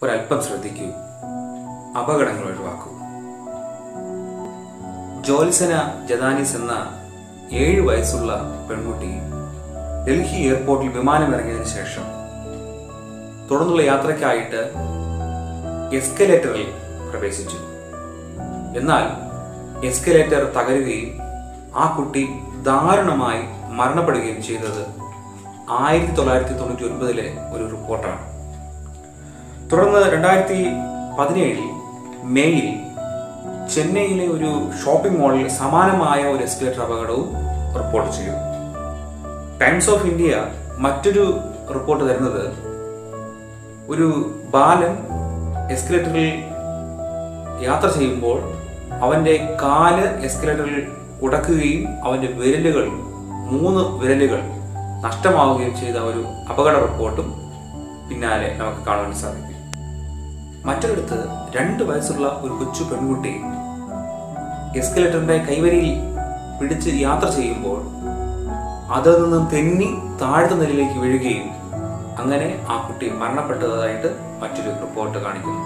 ഒരല്പം ശ്രദ്ധിക്കൂ അപകടങ്ങൾ ഒഴിവാക്കൂ ജോത്സന ജദാനിസ് എന്ന ഏഴ് വയസ്സുള്ള പെൺകുട്ടി ഡൽഹി എയർപോർട്ടിൽ വിമാനം ഇറങ്ങിയതിനു ശേഷം തുടർന്നുള്ള യാത്രയ്ക്കായിട്ട് എസ്കലേറ്ററിൽ പ്രവേശിച്ചു എന്നാൽ എസ്കലേറ്റർ തകരുകയും ആ കുട്ടി ദാരുണമായി മരണപ്പെടുകയും ചെയ്തത് ആയിരത്തി തൊള്ളായിരത്തി തൊണ്ണൂറ്റി ഒൻപതിലെ ഒരു റിപ്പോർട്ടാണ് തുടർന്ന് രണ്ടായിരത്തി പതിനേഴിൽ മേയിൽ ചെന്നൈയിലെ ഒരു ഷോപ്പിംഗ് മാളിൽ സമാനമായ ഒരു എസ്കലേറ്റർ അപകടവും റിപ്പോർട്ട് ചെയ്തു ടൈംസ് ഓഫ് ഇന്ത്യ മറ്റൊരു റിപ്പോർട്ട് തരുന്നത് ഒരു ബാലൻ എസ്കലേറ്ററിൽ യാത്ര ചെയ്യുമ്പോൾ അവന്റെ കാല് എസ്കലേറ്ററിൽ ഉടക്കുകയും അവന്റെ വിരലുകൾ മൂന്ന് വിരലുകൾ നഷ്ടമാവുകയും ചെയ്ത ഒരു അപകട റിപ്പോർട്ടും പിന്നാലെ നമുക്ക് കാണാൻ സാധിക്കും മറ്റൊരിടത്ത് രണ്ട് വയസ്സുള്ള ഒരു കൊച്ചു പെൺകുട്ടി എസ്കലേറ്ററിന്റെ കൈവരിയിൽ പിടിച്ച് യാത്ര ചെയ്യുമ്പോൾ അതിൽ നിന്നും തെന്നി താഴ്ത്ത നിലയിലേക്ക് വീഴുകയും അങ്ങനെ ആ കുട്ടി മരണപ്പെട്ടതായിട്ട് മറ്റൊരു റിപ്പോർട്ട് കാണിക്കുന്നു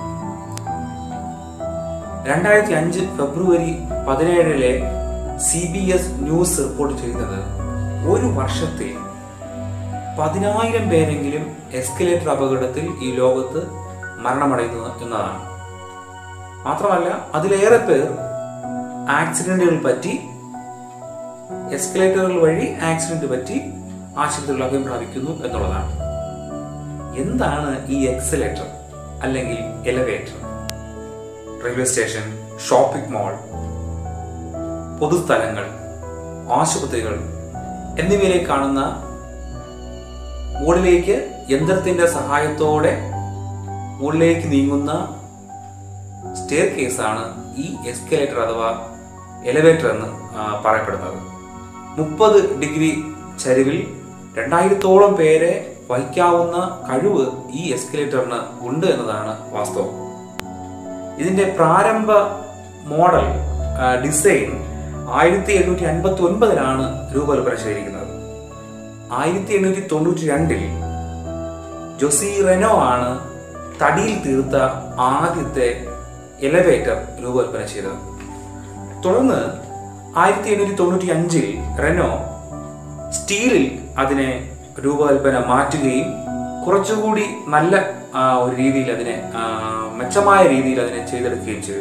രണ്ടായിരത്തി അഞ്ച് ഫെബ്രുവരി പതിനേഴിലെ C B S news report ചെയ്യുന്നത് ഒരു വർഷത്തിൽ പതിനായിരം പേരെങ്കിലും എസ്കലേറ്റർ അപകടത്തിൽ ഈ ലോകത്ത് മരണമടയുന്നു എന്നതാണ് മാത്രമല്ല അതിലേറെ പേർ ആക്സിഡന്റുകൾ പറ്റി എസ്കലേറ്ററുകൾ വഴി ആക്സിഡന്റ് പറ്റി ആശുപത്രികൾ അഭയം പ്രാപിക്കുന്നു എന്നുള്ളതാണ് എന്താണ് ഈ എക്സലേറ്റർ അല്ലെങ്കിൽ elevator railway station shopping mall പൊതുസ്ഥലങ്ങൾ ആശുപത്രികൾ എന്നിവയിലേക്ക് കാണുന്ന മുകളിലേക്ക് യന്ത്രത്തിന്റെ സഹായത്തോടെ മുകളിലേക്ക് നീങ്ങുന്ന സ്റ്റെയർ കേസാണ് ഈ എസ്കലേറ്റർ അഥവാ എലവേറ്റർ എന്ന് ആ, പറയപ്പെടുന്നത് മുപ്പത് ഡിഗ്രി ചരിവിൽ രണ്ടായിരത്തോളം പേരെ വഹിക്കാവുന്ന കഴിവ് ഈ എസ്കലേറ്ററിന് ഉണ്ട് എന്നതാണ് വാസ്തവം ഇതിന്റെ പ്രാരംഭ മോഡൽ ആ, ഡിസൈൻ ആയിരത്തി എണ്ണൂറ്റി അൻപത്തി ഒൻപതിലാണ് രൂപകൽപ്പന ചെയ്തിരിക്കുന്നത് ആയിരത്തി എണ്ണൂറ്റി തൊണ്ണൂറ്റി രണ്ടിൽ ജൊസി റെനോ ആണ് തടിയിൽ തീർത്ത ആദ്യത്തെ എലവേറ്റർ രൂപകൽപ്പന ചെയ്തത് തുടർന്ന് ആയിരത്തി എണ്ണൂറ്റി തൊണ്ണൂറ്റി അഞ്ചിൽ റെനോ സ്റ്റീലിൽ അതിനെ രൂപകൽപ്പന മാറ്റുകയും കുറച്ചുകൂടി നല്ല ആ, ഒരു രീതിയിൽ അതിനെ ആ, മെച്ചമായ രീതിയിൽ അതിനെ ചെയ്തെടുക്കുകയും ചെയ്തു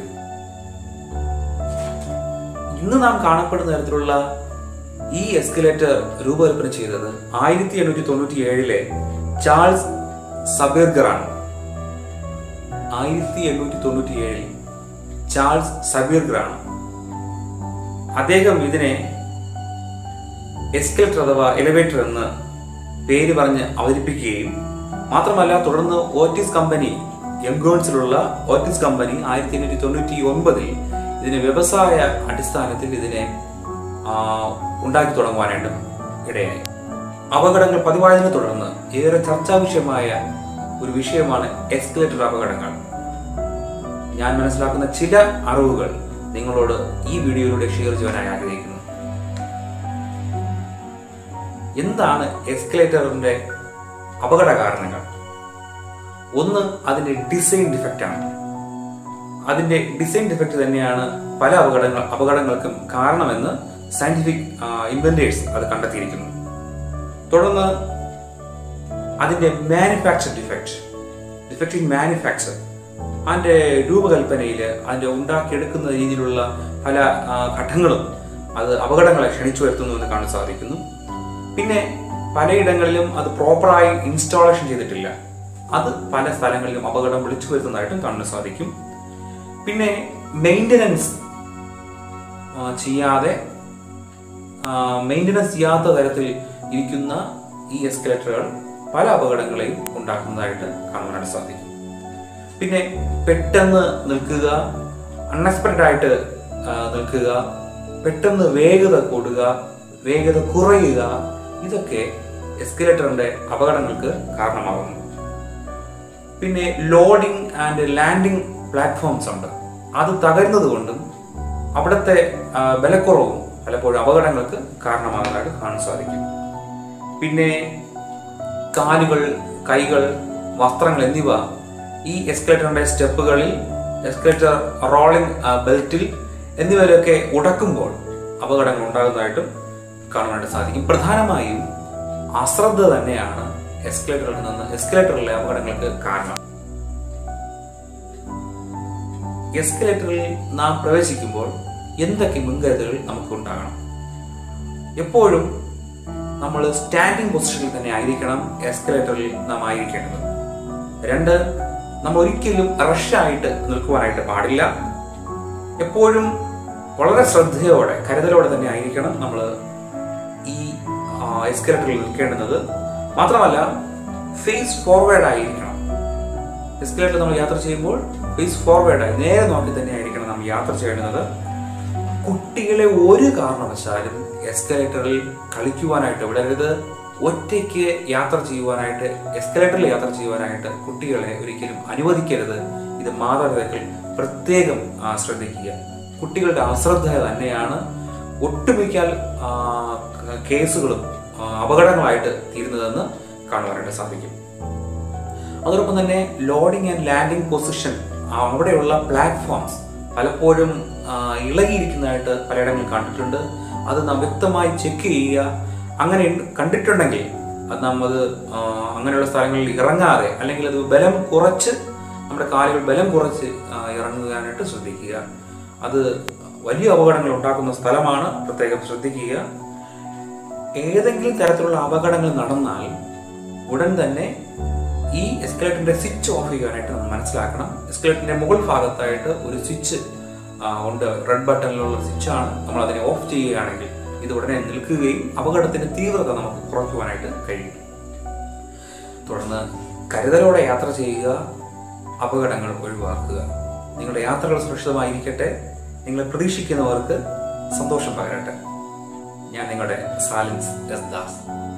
ഇന്ന് നാം കാണപ്പെടുന്ന തരത്തിലുള്ള ഈ എസ്കലേറ്റർ രൂപകൽപ്പന ചെയ്തത് ആയിരത്തി എണ്ണൂറ്റി തൊണ്ണൂറ്റി ഏഴിലെ ചാൾസ് സബീർഗർ ആണ് ആയിരത്തി എണ്ണൂറ്റി തൊണ്ണൂറ്റി ഏഴിൽ ചാൾസ് സബീർഗർ ആണ് അദ്ദേഹം ഇതിനെ എസ്കലേറ്റർ അഥവാ എലിവേറ്റർ എന്ന് പേര് പറഞ്ഞ് അവതരിപ്പിക്കുകയും മാത്രമല്ല തുടർന്ന് ഓറ്റിസ് കമ്പനി എംഗോൺസിലുള്ള ഓറ്റിസ് കമ്പനി ആയിരത്തി എണ്ണൂറ്റി തൊണ്ണൂറ്റി ഒൻപതിൽ ഇതിനെ വ്യവസായ അടിസ്ഥാനത്തിൽ ഇതിനെ ആ, ഉണ്ടാക്കി തുടങ്ങുവാനായിട്ട് ഇടയായി അപകടങ്ങൾ പതിവായതിനെ തുടർന്ന് ഏറെ ചർച്ചാ വിഷയമായ ഒരു വിഷയമാണ് എസ്കലേറ്റർ അപകടങ്ങൾ ഞാൻ മനസ്സിലാക്കുന്ന ചില അറിവുകൾ നിങ്ങളോട് ഈ വീഡിയോയിലൂടെ ഷെയർ ചെയ്യാനായി ആഗ്രഹിക്കുന്നു എന്താണ് എസ്കലേറ്ററിന്റെ അപകട കാരണങ്ങൾ ഒന്ന് അതിന്റെ ഡിസൈൻ ഡിഫക്റ്റ് ആണ് അതിന്റെ ഡിസൈൻ ഡിഫക്റ്റ് തന്നെയാണ് പല അപകടങ്ങൾ അപകടങ്ങൾക്കും കാരണമെന്ന് സയന്റിഫിക് ഇൻവെന്റേഴ്സ് അത് കണ്ടെത്തിയിരിക്കുന്നു തുടർന്ന് അതിന്റെ manufacture defect defect in manufacture അതിന്റെ രൂപകൽപ്പനയിൽ അതിന്റെ ഉണ്ടാക്കിയെടുക്കുന്ന രീതിയിലുള്ള പല ആ, ഘട്ടങ്ങളും അത് അപകടങ്ങളെ ക്ഷണിച്ചു വരുത്തുന്നു എന്ന് കാണാൻ സാധിക്കുന്നു പിന്നെ പലയിടങ്ങളിലും അത് പ്രോപ്പറായി ഇൻസ്റ്റാളേഷൻ ചെയ്തിട്ടില്ല അത് പല സ്ഥലങ്ങളിലും അപകടം വിളിച്ചു വരുത്തുന്നതായിട്ടും കാണാൻ സാധിക്കും പിന്നെ മെയിൻ്റനൻസ് ചെയ്യാതെ മെയിൻ്റനൻസ് ചെയ്യാത്ത തരത്തിൽ ഇരിക്കുന്ന ഈ എസ്കലേറ്ററുകൾ പല അപകടങ്ങളെയും ഉണ്ടാക്കുന്നതായിട്ട് കാണുവാനായിട്ട് സാധിക്കും പിന്നെ പെട്ടെന്ന് നിൽക്കുക അൺഎക്സ്പെക്റ്റഡ് ആയിട്ട് ആ, നിൽക്കുക പെട്ടെന്ന് വേഗത കൂടുക വേഗത കുറയുക ഇതൊക്കെ എസ്കലേറ്ററിന്റെ അപകടങ്ങൾക്ക് കാരണമാകുന്നു പിന്നെ ലോഡിംഗ് ആൻഡ് ലാൻഡിംഗ് പ്ലാറ്റ്ഫോംസ് ഉണ്ട് അത് തകരുന്നത് കൊണ്ടും അവിടുത്തെ ആ, ബലക്കുറവും പലപ്പോഴും അപകടങ്ങൾക്ക് കാരണമാകുന്നതായിട്ട് കാണാൻ സാധിക്കും പിന്നെ കാലുകൾ കൈകൾ വസ്ത്രങ്ങൾ എന്നിവ ഈ എസ്കലേറ്ററിന്റെ സ്റ്റെപ്പുകളിൽ എസ്കലേറ്റർ റോളിംഗ് ബെൽറ്റിൽ എന്നിവയിലൊക്കെ ഉടക്കുമ്പോൾ അപകടങ്ങൾ ഉണ്ടാകുന്നതായിട്ടും കാണുവാനായിട്ട് സാധിക്കും പ്രധാനമായും അശ്രദ്ധ തന്നെയാണ് എസ്കലേറ്ററിൽ നിന്ന് എസ്കലേറ്ററിലെ അപകടങ്ങൾക്ക് കാരണം എസ്കലേറ്ററിൽ നാം പ്രവേശിക്കുമ്പോൾ എന്തൊക്കെ മുൻകരുതലുകൾ നമുക്ക് ഉണ്ടാകണം എപ്പോഴും നമ്മൾ സ്റ്റാൻഡിംഗ് പൊസിഷനിൽ തന്നെ ആയിരിക്കണം എസ്കലേറ്ററിൽ നാം ആയിരിക്കേണ്ടത് രണ്ട് നമ്മൾ ഒരിക്കലും റഷായിട്ട് നിൽക്കുവാനായിട്ട് പാടില്ല എപ്പോഴും വളരെ ശ്രദ്ധയോടെ കരുതലോടെ തന്നെ ആയിരിക്കണം നമ്മൾ ഈ എസ്കലേറ്ററിൽ നിൽക്കേണ്ടുന്നത് മാത്രമല്ല ഫേസ് ഫോർവേഡ് ആയിരിക്കണം എസ്കലേറ്റർ നമ്മൾ യാത്ര ചെയ്യുമ്പോൾ ഫേസ് ഫോർവേഡായി നേരെ നോക്കി തന്നെ ആയിരിക്കണം നാം യാത്ര ചെയ്യുന്നത് കുട്ടികളെ ഒരു കാരണവശാലും എസ്കലേറ്ററിൽ കളിക്കുവാനായിട്ട് വിടരുത് ഒറ്റയ്ക്ക് യാത്ര ചെയ്യുവാനായിട്ട് എസ്കലേറ്ററിൽ യാത്ര ചെയ്യുവാനായിട്ട് കുട്ടികളെ ഒരിക്കലും അനുവദിക്കരുത് ഇത് മാതാപിതാക്കൾ പ്രത്യേകം ആ, ശ്രദ്ധിക്കുക കുട്ടികളുടെ അശ്രദ്ധ തന്നെയാണ് ഒട്ടുമിക്ക ആ, കേസുകളും ആ, അപകടങ്ങളായിട്ട് തീരുന്നതെന്ന് കാണുവാനായിട്ട് സാധിക്കും അതോടൊപ്പം തന്നെ ലോഡിംഗ് ആൻഡ് ലാൻഡിംഗ് പൊസിഷൻ അവിടെയുള്ള പ്ലാറ്റ്ഫോംസ് പലപ്പോഴും ആ, ഇളകിയിരിക്കുന്നതായിട്ട് പലയിടങ്ങളിൽ കണ്ടിട്ടുണ്ട് അത് നാം വ്യക്തമായി ചെക്ക് ചെയ്യുക അങ്ങനെ ഉണ്ട്- കണ്ടിട്ടുണ്ടെങ്കിൽ അത് നാം അത് ആ, അങ്ങനെയുള്ള സ്ഥലങ്ങളിൽ ഇറങ്ങാതെ അല്ലെങ്കിൽ അത് ബലം കുറച്ച് നമ്മുടെ കാലുകൾ ബലം കുറച്ച് ആ, ഇറങ്ങുവാനായിട്ട് ശ്രദ്ധിക്കുക അത് വലിയ അപകടങ്ങൾ ഉണ്ടാക്കുന്ന സ്ഥലമാണ് പ്രത്യേകം ശ്രദ്ധിക്കുക ഏതെങ്കിലും തരത്തിലുള്ള അപകടങ്ങൾ നടന്നാൽ ഉടൻ തന്നെ ഈ എസ്കലേറ്ററിന്റെ സ്വിച്ച് ഓഫ് ചെയ്യാനായിട്ട് നമ്മൾ മനസ്സിലാക്കണം എസ്കലേറ്ററിന്റെ മുകൾ ഭാഗത്തായിട്ട് ഒരു സ്വിച്ച് ഉണ്ട് റെഡ് ബട്ടണിലുള്ള സ്വിച്ചാണ് നമ്മൾ അതിനെ ഓഫ് ചെയ്യുകയാണെങ്കിൽ ഇത് ഉടനെ നിൽക്കുകയും അപകടത്തിന്റെ തീവ്രത നമുക്ക് കുറയ്ക്കുവാനായിട്ട് കഴിയും തുടർന്ന് കരുതലോടെ യാത്ര ചെയ്യുക അപകടങ്ങൾ ഒഴിവാക്കുക നിങ്ങളുടെ യാത്രകൾ സുരക്ഷിതമായിരിക്കട്ടെ നിങ്ങളെ പ്രതീക്ഷിക്കുന്നവർക്ക് സന്തോഷം പകരട്ടെ ഞാൻ നിങ്ങളുടെ സാലിൻസ് എസ് ദാസ്